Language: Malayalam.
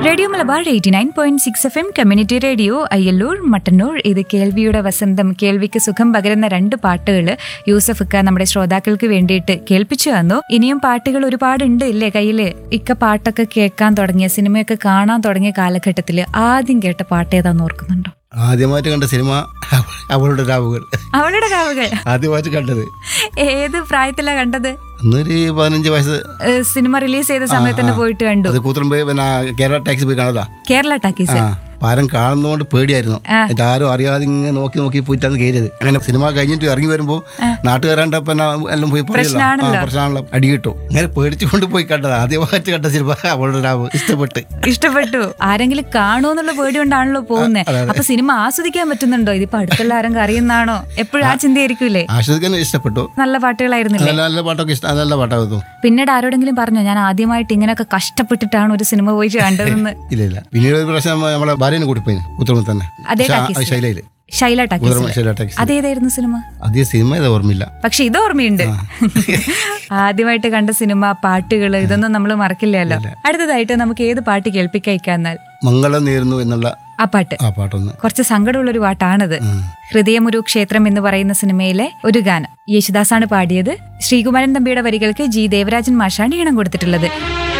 Radio Malabar eighty nine point six F M community radio Ayyallur Mattannur ഇത് കേൾവിയുടെ വസന്തം കേൾവിക്ക് സുഖം പകരുന്ന രണ്ട് പാട്ടുകൾ യൂസഫ് ഇക്ക നമ്മുടെ ശ്രോതാക്കൾക്ക് വേണ്ടിയിട്ട് കേൾപ്പിച്ചു തന്നു ഇനിയും പാട്ടുകൾ ഒരുപാടുണ്ട് ഇല്ലേ കയ്യില് ഇക്ക പാട്ടൊക്കെ കേൾക്കാൻ തുടങ്ങിയ സിനിമയൊക്കെ കാണാൻ തുടങ്ങിയ കാലഘട്ടത്തിൽ ആദ്യം കേട്ട പാട്ട് ഏതാന്ന് ഓർക്കുന്നുണ്ടോ ആദ്യമായിട്ട് കണ്ട സിനിമ അവളുടെ രാവുകൾ അവളുടെ കാവുകൾ ആദ്യമായിട്ട് കണ്ടത് ഏത് പ്രായത്തിലാ കണ്ടത് അന്നൊരു പതിനഞ്ച് വയസ്സ് ഏഹ് സിനിമ റിലീസ് ചെയ്ത സമയത്ത് തന്നെ പോയിട്ട് കണ്ടു അത് കൂത്തുറമ്പ് പിന്നെ കേരള ടാക്സി പോയി കാണതാ കേരള ടാക്കീസ് ആ പാരം കാണുന്നതുകൊണ്ട് പേടിയായിരുന്നു എന്നിട്ട് ആരും അറിയാതെ ഇങ്ങനെ നോക്കി നോക്കി പോയിട്ടാണ് കയറിയത് അങ്ങനെ സിനിമ കഴിഞ്ഞിട്ട് ഇറങ്ങി വരുമ്പോൾ നാട്ടുകാരാണ്ട് പിന്നെ എല്ലാം പോയി പറയല്ലോ ആ, പ്രശ്നാണല്ലോ. പ്രശ്നമാണല്ലോ അടി കിട്ടും അങ്ങനെ പേടിച്ചുകൊണ്ട് പോയി കണ്ടത് ആദ്യമായിട്ട് കണ്ട സിനിമ അവളുടെ രാവ് ഇഷ്ടപ്പെട്ട് ഇഷ്ടപ്പെട്ടു ആരെങ്കിലും കാണുമെന്നുള്ള പേടി കൊണ്ടാണല്ലോ പോകുന്നത് അപ്പൊ സിനിമ ആസ്വദിക്കാൻ പറ്റുന്നുണ്ടോ ഇതിപ്പോ അടുത്തുള്ള ആരെങ്കിലും അറിയുന്നതാണോ എപ്പോഴും ആ ചിന്തയായിരിക്കൂലേ ആസ്വദിക്കാൻ ഇഷ്ടപ്പെട്ടു നല്ല പാട്ടുകളായിരുന്നില്ലേ നല്ല നല്ല പാട്ടൊക്കെ ഇഷ്ടം നല്ല പാട്ടാകുന്നു പിന്നീട് ആരോടെങ്കിലും പറഞ്ഞോ ഞാൻ ആദ്യമായിട്ട് ഇങ്ങനെയൊക്കെ കഷ്ടപ്പെട്ടിട്ടാണ് ഒരു സിനിമ പോയി കണ്ടതെന്ന് ഇല്ല ഇല്ല പിന്നീട് ഒരു പ്രാവശ്യം നമ്മളെ ഭാര്യനെ കൂട്ടി പോയി ഉത്തരവ് തന്നെ അതേ ശാ- ടാക്കീസിൽ? ശൈലയില് ശൈല ടാക്കീസ് ഉത്തരവ് ശൈല ടാക്സി അതേതായിരുന്നു സിനിമ അധികം സിനിമ ഇത് ഓർമ്മയില്ല പക്ഷെ ഇത് ഓർമ്മയുണ്ട് ആദ്യമായിട്ട് കണ്ട സിനിമ പാട്ടുകൾ ഇതൊന്നും നമ്മൾ മറക്കില്ലല്ലോ അടുത്തതായിട്ട് നമുക്ക് ഏത് പാട്ട് കേൾപ്പിക്കാന്നാൽ മംഗളം നേരുന്നു എന്നുള്ള ആ പാട്ട് ആ പാട്ടൊന്ന് കുറച്ച് സങ്കടമുള്ള ഒരു പാട്ടാണത് ഹൃദയമൊരു ക്ഷേത്രം എന്ന് പറയുന്ന സിനിമയിലെ ഒരു ഗാനം യേശുദാസാണ് പാടിയത് ശ്രീകുമാരൻ തമ്പിയുടെ വരികൾക്ക് ജി ദേവരാജൻ മാഷാണ് ഈണം കൊടുത്തിട്ടുള്ളത്